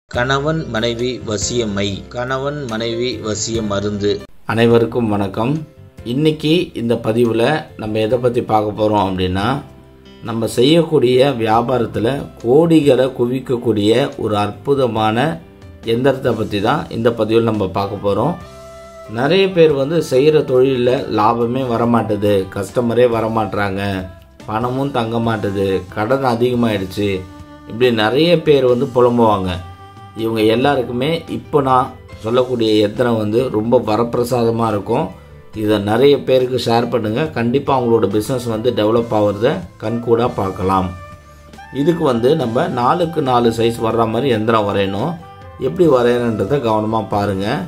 கணவன் மனைவி வசியமை கணவன் மனைவி வசிய மருந்து அனைவருக்கும் வணக்கம் இன்னைக்கு இந்த பதிவில் நம்ம எதை பற்றி பார்க்க போகிறோம் அப்படின்னா நம்ம செய்யக்கூடிய வியாபாரத்தில் கோடிகளை குவிக்கக்கூடிய ஒரு அற்புதமான எந்திரத்தை பற்றி தான் இந்த பதிவில் நம்ம பார்க்க போகிறோம் நிறைய பேர் வந்து செய்கிற தொழிலில் லாபமே வரமாட்டுது கஸ்டமரே வரமாட்றாங்க பணமும் தங்க மாட்டுது கடன் அதிகமாயிடுச்சு இப்படி நிறைய பேர் வந்து புலம்புவாங்க இவங்க எல்லாருக்குமே இப்போ நான் சொல்லக்கூடிய எந்திரம் வந்து ரொம்ப வரப்பிரசாதமாக இருக்கும் இதை நிறைய பேருக்கு ஷேர் பண்ணுங்கள் கண்டிப்பாக அவங்களோட பிஸ்னஸ் வந்து டெவலப் ஆகிறத கண்கூடாக பார்க்கலாம் இதுக்கு வந்து நம்ம நாலுக்கு நாலு சைஸ் வர்ற மாதிரி எந்திரம் வரையணும் எப்படி வரையணுன்றதை கவனமாக பாருங்கள்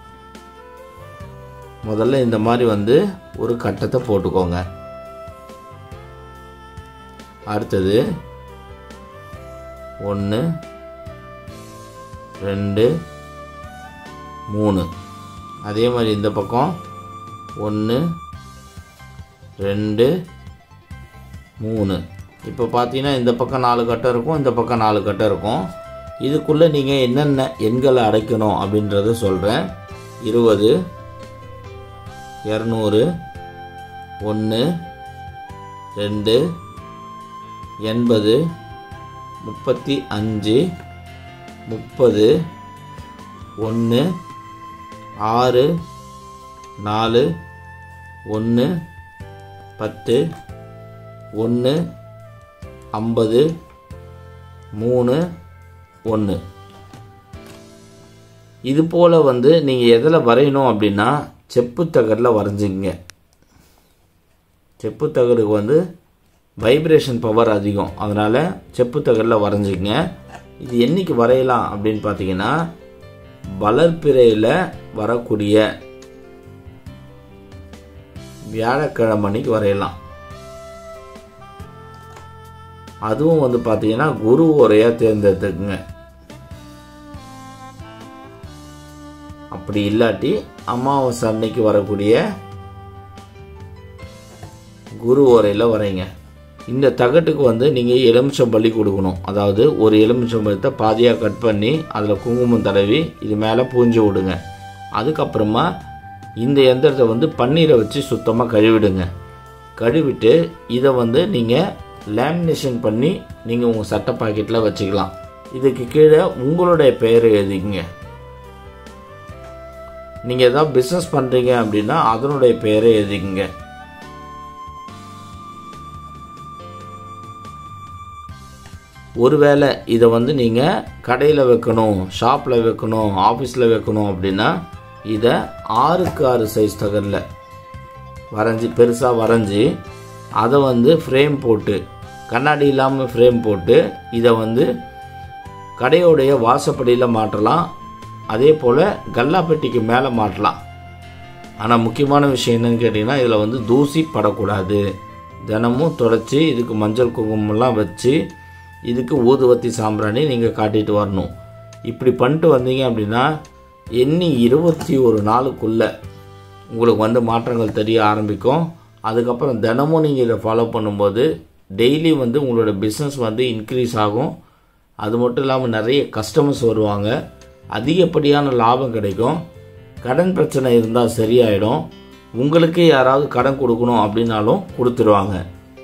முதல்ல இந்த மாதிரி வந்து ஒரு கட்டத்தை போட்டுக்கோங்க அடுத்தது ஒன்று ரெண்டு மூணு அதே மாதிரி இந்த பக்கம் ஒன்று ரெண்டு மூணு இப்போ பார்த்தீங்கன்னா இந்த பக்கம் நாலு கட்டம் இருக்கும் இந்த பக்கம் நாலு கட்டம் இருக்கும் இதுக்குள்ளே நீங்கள் என்னென்ன எண்களை அடைக்கணும் அப்படின்றத சொல்கிறேன் இருபது இரநூறு ஒன்று ரெண்டு எண்பது முப்பத்தி அஞ்சு முப்பது ஒன்று ஆறு நாலு ஒன்று பத்து ஒன்று ஐம்பது மூணு ஒன்று இது போல் வந்து நீங்கள் எதில் வரையணும் அப்படின்னா செப்பு தகரில் வரைஞ்சிங்க செப்பு தகருக்கு வந்து வைப்ரேஷன் பவர் அதிகம் அதனால் செப்பு தகரில் வரைஞ்சிங்க இது என்னைக்கு வரையலாம் அப்படின்னு பார்த்தீங்கன்னா வளர்ப்பிறையில் வரக்கூடிய வியாழக்கிழமை அன்னைக்கு வரையலாம் அதுவும் வந்து பார்த்தீங்கன்னா குரு உரையாக தேர்ந்தெடுத்துக்குங்க அப்படி இல்லாட்டி அமாவாசை அன்னைக்கு வரக்கூடிய குரு ஓரையில் வரைங்க இந்த தகட்டுக்கு வந்து நீங்கள் எலுமிச்சம் பள்ளி கொடுக்கணும் அதாவது ஒரு எலுமிச்சம் பழத்தை பாதியாக கட் பண்ணி அதில் குங்குமம் தடவி இது மேலே பூஞ்சி விடுங்க அதுக்கப்புறமா இந்த எந்திரத்தை வந்து பன்னீரை வச்சு சுத்தமாக கழுவிடுங்க கழுவிட்டு இதை வந்து நீங்கள் லேமினேஷன் பண்ணி நீங்கள் உங்கள் சட்டை பாக்கெட்டில் வச்சுக்கலாம் இதுக்கு கீழே உங்களுடைய பெயரை எழுதிங்க நீங்கள் எதாவது பிஸ்னஸ் பண்ணுறீங்க அப்படின்னா அதனுடைய பெயரை எழுதிக்கங்க ஒருவேளை இதை வந்து நீங்கள் கடையில் வைக்கணும் ஷாப்பில் வைக்கணும் ஆஃபீஸில் வைக்கணும் அப்படின்னா இதை ஆறுக்கு ஆறு சைஸ் தகரில் வரைஞ்சி பெருசாக வரைஞ்சி அதை வந்து ஃப்ரேம் போட்டு கண்ணாடி இல்லாமல் ஃப்ரேம் போட்டு இதை வந்து கடையோடைய வாசப்படியில் மாட்டலாம் அதே போல் கல்லாப்பெட்டிக்கு மேலே மாட்டலாம் ஆனால் முக்கியமான விஷயம் என்னன்னு கேட்டிங்கன்னா இதில் வந்து தூசி படக்கூடாது தினமும் தொடச்சி இதுக்கு மஞ்சள் குங்குமம்லாம் வச்சு இதுக்கு ஊதுவத்தி சாம்பிராணி நீங்கள் காட்டிட்டு வரணும் இப்படி பண்ணிட்டு வந்தீங்க அப்படின்னா எண்ணி இருபத்தி ஒரு நாளுக்குள்ளே உங்களுக்கு வந்து மாற்றங்கள் தெரிய ஆரம்பிக்கும் அதுக்கப்புறம் தினமும் நீங்கள் இதை ஃபாலோ பண்ணும்போது டெய்லி வந்து உங்களோட பிஸ்னஸ் வந்து இன்க்ரீஸ் ஆகும் அது மட்டும் இல்லாமல் நிறைய கஸ்டமர்ஸ் வருவாங்க அதிகப்படியான லாபம் கிடைக்கும் கடன் பிரச்சனை இருந்தால் சரியாயிடும் உங்களுக்கு யாராவது கடன் கொடுக்கணும் அப்படின்னாலும் கொடுத்துருவாங்க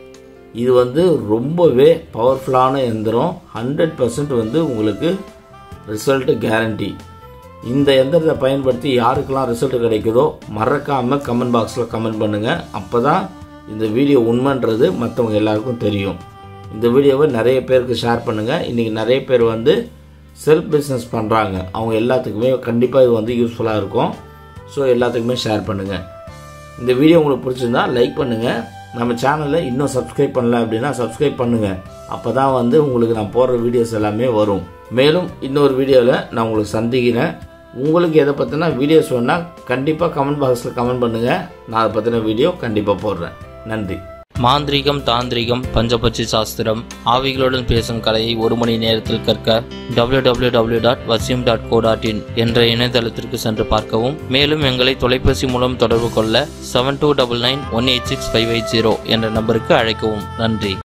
இது வந்து ரொம்பவே பவர்ஃபுல்லான எந்திரம் ஹண்ட்ரட் பர்சன்ட் வந்து உங்களுக்கு ரிசல்ட்டு கேரண்டி இந்த எந்திரத்தை பயன்படுத்தி யாருக்கெல்லாம் ரிசல்ட் கிடைக்குதோ மறக்காமல் கமெண்ட் பாக்ஸில் கமெண்ட் பண்ணுங்கள் அப்போ தான் இந்த வீடியோ உண்மைன்றது மற்றவங்க எல்லாருக்கும் தெரியும் இந்த வீடியோவை நிறைய பேருக்கு ஷேர் பண்ணுங்கள் இன்றைக்கி நிறைய பேர் வந்து செல்ஃப் பிஸ்னஸ் பண்ணுறாங்க அவங்க எல்லாத்துக்குமே கண்டிப்பாக இது வந்து யூஸ்ஃபுல்லாக இருக்கும் ஸோ எல்லாத்துக்குமே ஷேர் பண்ணுங்கள் இந்த வீடியோ உங்களுக்கு பிடிச்சிருந்தா லைக் பண்ணுங்கள் நம்ம சேனலை இன்னும் சப்ஸ்கிரைப் பண்ணல அப்படின்னா சப்ஸ்கிரைப் பண்ணுங்கள் அப்போ தான் வந்து உங்களுக்கு நான் போடுற வீடியோஸ் எல்லாமே வரும் மேலும் இன்னொரு வீடியோவில் நான் உங்களுக்கு சந்திக்கிறேன் உங்களுக்கு எதை பற்றின வீடியோஸ் வேணால் கண்டிப்பாக கமெண்ட் பாக்ஸில் கமெண்ட் பண்ணுங்கள் நான் அதை பற்றின வீடியோ கண்டிப்பாக போடுறேன் நன்றி மாந்திரீகம் தாந்திரிகம் பஞ்சபட்சி சாஸ்திரம் ஆவிகளுடன் பேசும் கலையை ஒரு மணி நேரத்தில் கற்க www.vasim.co.in டாட் வசியம் டாட் கோ டாட் இன் என்ற இணையதளத்திற்கு சென்று பார்க்கவும் மேலும் எங்களை தொலைபேசி மூலம் தொடர்பு கொள்ள seven two double nine one eight six five eight zero என்ற நம்பருக்கு அழைக்கவும் நன்றி